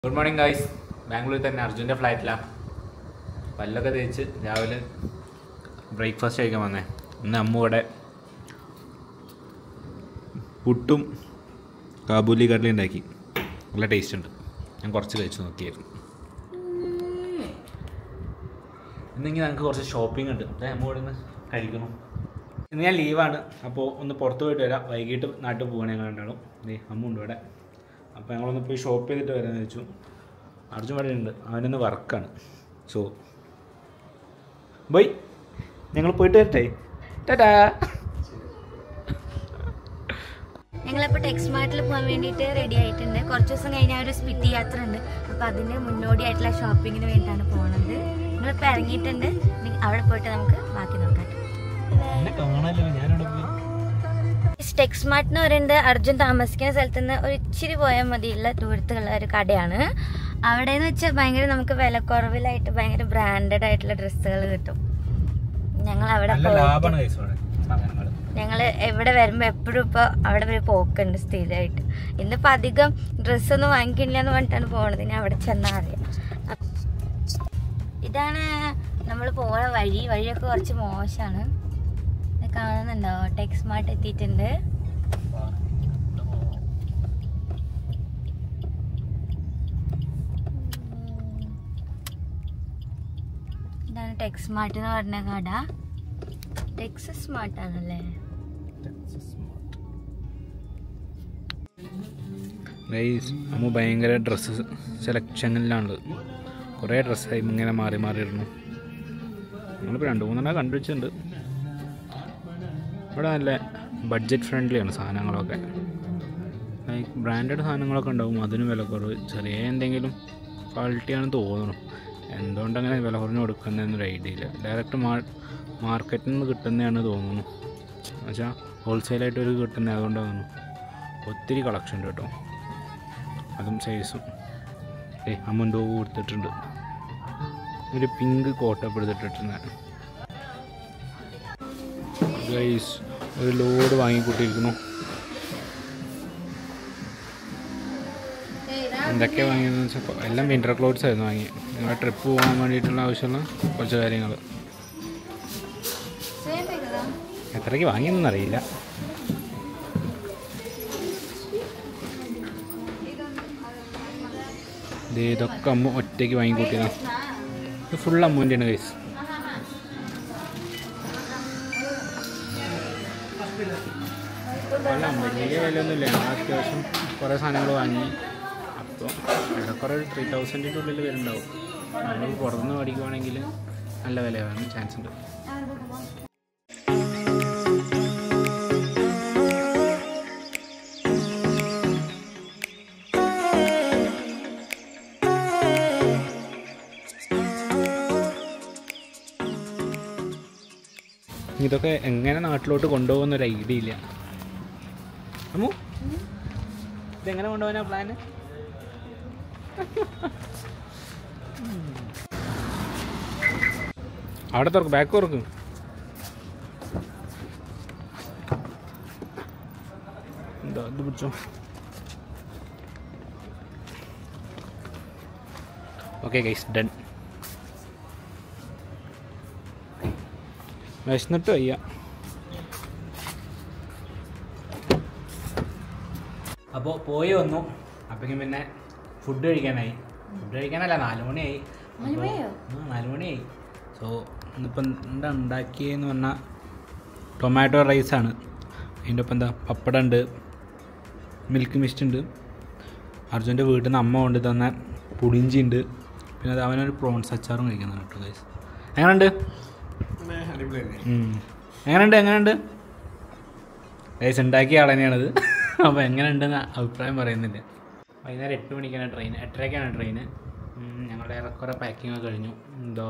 Good morning guys ബാംഗ്ലൂരിൽ തന്നെ അർജുൻ്റെ ഫ്ലൈറ്റിലാണ് പല്ലൊക്കെ തേച്ച് രാവിലെ ബ്രേക്ക്ഫാസ്റ്റ് കഴിക്കാൻ വന്നേ ഇന്ന് അമ്മ ഇവിടെ പുട്ടും കാബൂലി കടല ഉണ്ടാക്കി നല്ല ടേസ്റ്റ് ഉണ്ട് ഞാൻ കുറച്ച് കഴിച്ച് നോക്കിയായിരുന്നു ഇന്നെങ്കിൽ ഞങ്ങൾക്ക് കുറച്ച് ഷോപ്പിംഗ് ഉണ്ട് അതെ അമ്മ ഇവിടെ നിന്ന് കഴിക്കണം ഇന്ന് ഞാൻ ലീവാണ് അപ്പോൾ ഒന്ന് പുറത്ത് പോയിട്ട് വരാം വൈകിട്ട് നാട്ടിൽ പോകണേ ഞങ്ങൾ രണ്ടാളും ദേ അമ്മ ഉണ്ട് ഇവിടെ അപ്പോൾ ഞങ്ങളൊന്ന് പോയി ഷോപ്പ് ചെയ്തിട്ട് വരാമെന്ന് വെച്ചു അർജുൻ ഇവിടെ ഉണ്ട് അവനൊന്ന് വർക്കാണ് സോ ബൈ ഞങ്ങൾ പോയിട്ട് വരട്ടെ ടാറ്റാ ഞങ്ങളിപ്പോൾ ടെക്സ്മാർട്ടിൽ പോകാൻ വേണ്ടിയിട്ട് റെഡി ആയിട്ടുണ്ട് കുറച്ച് ദിവസം കഴിഞ്ഞാൽ ഒരു സ്പിറ്റി യാത്ര ഉണ്ട് അപ്പോൾ അതിന് മുന്നോടിയായിട്ടുള്ള ഷോപ്പിങ്ങിന് വേണ്ടിയിട്ടാണ് പോകുന്നത് നിങ്ങളിപ്പോൾ ഇറങ്ങിയിട്ടുണ്ട് ഇനി അവിടെ പോയിട്ട് നമുക്ക് ബാക്കി നോക്കാം എന്നെ കാണാമല്ലോ ഞാനവിടെ പോയി ടെക്സ്മാർട്ട് എന്ന് പറയുന്നത് അർജുൻ താമസിക്കുന്ന സ്ഥലത്ത് നിന്ന് ഒരു ഇച്ചിരി പോയാൽ മതിയുള്ള ദൂരത്തുള്ള ഒരു കടയാണ് അവിടെ എന്ന് വെച്ചാൽ ഭയങ്കര നമുക്ക് വിലക്കുറവിലായിട്ട് ഭയങ്കര ബ്രാൻഡഡ് ആയിട്ടുള്ള ഡ്രസ്സുകൾ കിട്ടും ഞങ്ങൾ അവിടെ നല്ല പോയിട്ട് ലാഭമാണ് കൈസ് അവിടെ സാധനങ്ങൾ ഞങ്ങൾ എവിടെ വരുമ്പോൾ എപ്പോഴും ഇപ്പോൾ അവിടെ ഒരു പോക്കുണ്ട് സ്ഥിരമായിട്ട് ഇന്നിപ്പോൾ അധികം ഡ്രസ്സൊന്നും വാങ്ങിക്കില്ല എന്ന് പറഞ്ഞിട്ടാണ് പോണത് ഇനി അവിടെ ചെന്നാൽ അറിയാം അപ്പ- ഇതാണ് നമ്മൾ പോണ വഴി വഴിയൊക്കെ കുറച്ച് മോശമാണ് ഇത് കാണുന്നുണ്ടോ ടെക്സ്മാർട്ട് എത്തിയിട്ടുണ്ട് ഇതാണ് ടെക്സ്മാർട്ട് എന്ന് പറഞ്ഞ കട ടെക്സ് സ്മാർട്ട് ആണല്ലേ ഗൈസ് അമ്മ ഭയങ്കര ഡ്രസ്സ് സെലക്ഷനിലാണുള്ളത് കുറേ ഡ്രസ്സായി ഇങ്ങനെ മാറി മാറി ഇടുന്നു നമ്മളിപ്പോൾ രണ്ട് മൂന്നെണ്ണം കണ്ടു വെച്ചിട്ടുണ്ട് ഇവിടെ നല്ല ബഡ്ജറ്റ് ഫ്രണ്ട്ലിയാണ് സാധനങ്ങളൊക്കെ ലൈക്ക് ബ്രാൻഡഡ് സാധനങ്ങളൊക്കെ ഉണ്ടാവും അതിന് വില കുറവ് ചെറിയ എന്തെങ്കിലും ക്വാളിറ്റിയാണെന്ന് തോന്നുന്നു എന്തുകൊണ്ടങ്ങനെ വില കുറഞ്ഞ് കൊടുക്കുന്നതെന്നൊരു ഐഡിയ ഇല്ല ഡയറക്റ്റ് മാ മാർക്കറ്റിൽ നിന്ന് കിട്ടുന്നതാണ് തോന്നുന്നു എന്നുവെച്ചാൽ ഹോൾസെയിലായിട്ട് ഒരു കിട്ടുന്നത് അതുകൊണ്ടാണ് തോന്നുന്നു ഒത്തിരി കളക്ഷൻ ഉണ്ട് കേട്ടോ അതും സൈസും ഏ അമ്മൻ്റെ കൊടുത്തിട്ടുണ്ട് ഒരു പിങ്ക് കോട്ടപ്പ് എടുത്തിട്ടിട്ടുണ്ട് ഗൈസ് ഒരു ലോഡ് വാങ്ങിക്കൂട്ടിയിരിക്കുന്നു എന്തൊക്കെ വാങ്ങിയതെന്ന് വെച്ചാൽ എല്ലാം വിൻ്റർ ക്ലോത്ത്സ് ആയിരുന്നു വാങ്ങി നിങ്ങളെ ട്രിപ്പ് പോകാൻ വേണ്ടിയിട്ടുള്ള ആവശ്യമുള്ള കുറച്ച് കാര്യങ്ങൾ എത്രയ്ക്ക് വാങ്ങിയെന്നൊന്നും അറിയില്ല ദേ ഇതൊക്കെ അമ്മ ഒറ്റയ്ക്ക് വാങ്ങിക്കൂട്ടിയതാണ് ഇത് ഫുൾ അമ്മൂൻ്റെയാണ് കൈസ് അല്ല വലിയ വിലയൊന്നുമില്ല ഞങ്ങൾ അത്യാവശ്യം കുറേ സാധനങ്ങൾ വാങ്ങി അപ്പോൾ ഏറെക്കുറെ ഒരു ത്രീ തൗസൻഡിൻ്റെ ഉള്ളിൽ വരുന്നുണ്ടാവും നമ്മൾ പുറത്തുനിന്ന് മേടിക്കുവാണെങ്കിൽ നല്ല വില വരാൻ ചാൻസ് ഉണ്ട് ഇതൊക്കെ എങ്ങനെ നാട്ടിലോട്ട് കൊണ്ടുപോകുന്ന ഒരു ഐഡിയ ഇല്ല അമ്മു ഇതെങ്ങനെ കൊണ്ടുപോകാനാ പ്ലാന് അവിടെ തുറക്കും ബാക്ക് തുറക്കും എന്താ ഇത് പിടിച്ചോ ഓക്കെ ഗൈസ് ഡൺ വിശന്നിട്ട് വയ്യ അപ്പോൾ പോയി വന്നു അപ്പോഴേക്കും പിന്നെ ഫുഡ് കഴിക്കാനായി ഫുഡ് കഴിക്കാനല്ല നാല് മണിയായി അപ്പോൾ- ആ, നാല് മണിയായി സോ ഇന്നിപ്പം എന്താ ഉണ്ടാക്കിയെന്ന് പറഞ്ഞാൽ ടൊമാറ്റോ റൈസാണ് അതിൻ്റെ ഒപ്പം എന്താ പപ്പടം ഉണ്ട് മിൽക്ക് മിസ്റ്റ് ഉണ്ട് അർജുൻ്റെ വീട്ടിൽ നിന്ന് അമ്മ കൊണ്ട് തന്ന പുളിഞ്ചി ഉണ്ട് പിന്നെ അത് അവനൊരു പ്രോൺസ് അച്ചാറും കഴിക്കുന്നുണ്ട് കേട്ടോ ഗൈസ് എങ്ങനെയുണ്ട് ഉം. എങ്ങനെയുണ്ട് എങ്ങനെയുണ്ട് ഗൈസ് ഉണ്ടാക്കിയ ആൾ തന്നെയാണത് അപ്പോൾ എങ്ങനെയുണ്ടെന്ന് അഭിപ്രായം പറയുന്നില്ല വൈകുന്നേരം എട്ട് മണിക്കാണ് ട്രെയിൻ എട്ടരയ്ക്കാണ് ട്രെയിന് ഞങ്ങളുടെ ഏറെക്കുറെ പാക്കിംഗ് ഒക്കെ കഴിഞ്ഞു എന്തോ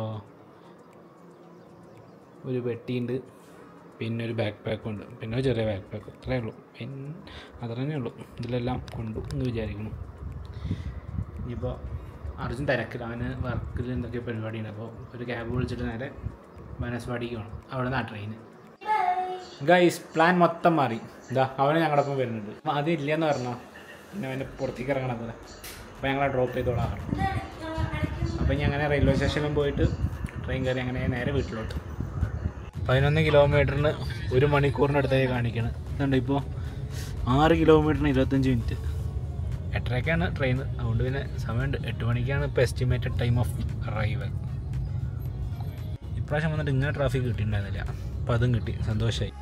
ഒരു പെട്ടിയുണ്ട് പിന്നെ ഒരു ബാക്ക് പാക്കും ഉണ്ട് പിന്നെ ഒരു ചെറിയ ബാക്ക് പാക്ക് അത്രേ ഉള്ളൂ പിന്നെ അത്ര തന്നെ ഉള്ളൂ ഇതിലെല്ലാം കൊണ്ടു എന്ന് വിചാരിക്കുന്നു ഇനിയിപ്പോൾ അർജുൻ തിരക്കിൽ അവന് വർക്കിൽ എന്തൊക്കെ പരിപാടിയുണ്ട് അപ്പോൾ ഒരു ക്യാബ് വിളിച്ചിട്ട് നേരെ ബനസ്വാടിക്ക് വേണം അവിടെ നിന്ന് ആ ട്രെയിന് ഗൈസ് പ്ലാൻ മൊത്തം മാറി ഇതാ അവന് ഞങ്ങളുടെ ഒപ്പം വരുന്നുണ്ട് ആദ്യം ഇല്ലയെന്ന് പറഞ്ഞോ പിന്നെ അവൻ്റെ പുറത്തേക്ക് ഇറങ്ങണത് അപ്പോൾ ഞങ്ങളെ ഡ്രോപ്പ് ചെയ്തോളാം അപ്പോൾ ഇനി അങ്ങനെ റെയിൽവേ സ്റ്റേഷനിലും പോയിട്ട് ട്രെയിൻ കയറി അങ്ങനെ നേരെ വീട്ടിലോട്ട് പതിനൊന്ന് കിലോമീറ്ററിന് ഒരു മണിക്കൂറിനടുത്തായി കാണിക്കണം ഇതുണ്ട് ഇപ്പോൾ ആറ് കിലോമീറ്ററിന് ഇരുപത്തഞ്ച് മിനിറ്റ് എട്ടരയ്ക്കാണ് ട്രെയിൻ അതുകൊണ്ട് പിന്നെ സമയമുണ്ട് എട്ട് മണിക്കാണ് ഇപ്പോൾ എസ്റ്റിമേറ്റഡ് ടൈം ഓഫ് അറൈവൽ ഇപ്രാവശ്യം വന്നിട്ട് ഇങ്ങനെ ട്രാഫിക് കിട്ടിയിട്ടുണ്ടായിരുന്നില്ല അപ്പോൾ അതും കിട്ടി സന്തോഷമായി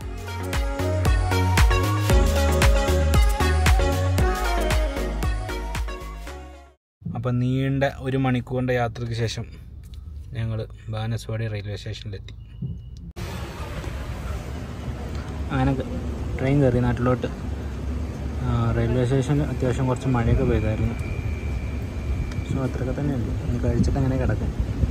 അപ്പം നീണ്ട ഒരു മണിക്കൂറിൻ്റെ യാത്രയ്ക്ക് ശേഷം ഞങ്ങൾ ബാനസ്വാടി റെയിൽവേ സ്റ്റേഷനിലെത്തി അങ്ങനെ ട്രെയിൻ കയറി നാട്ടിലോട്ട് ആ, റെയിൽവേ സ്റ്റേഷനിൽ അത്യാവശ്യം കുറച്ച് മഴയൊക്കെ പെയ്തായിരുന്നു സോ അത്രയൊക്കെ തന്നെയുള്ളൂ ഇനി കഴിച്ചിട്ട് അങ്ങനെ കിടക്കും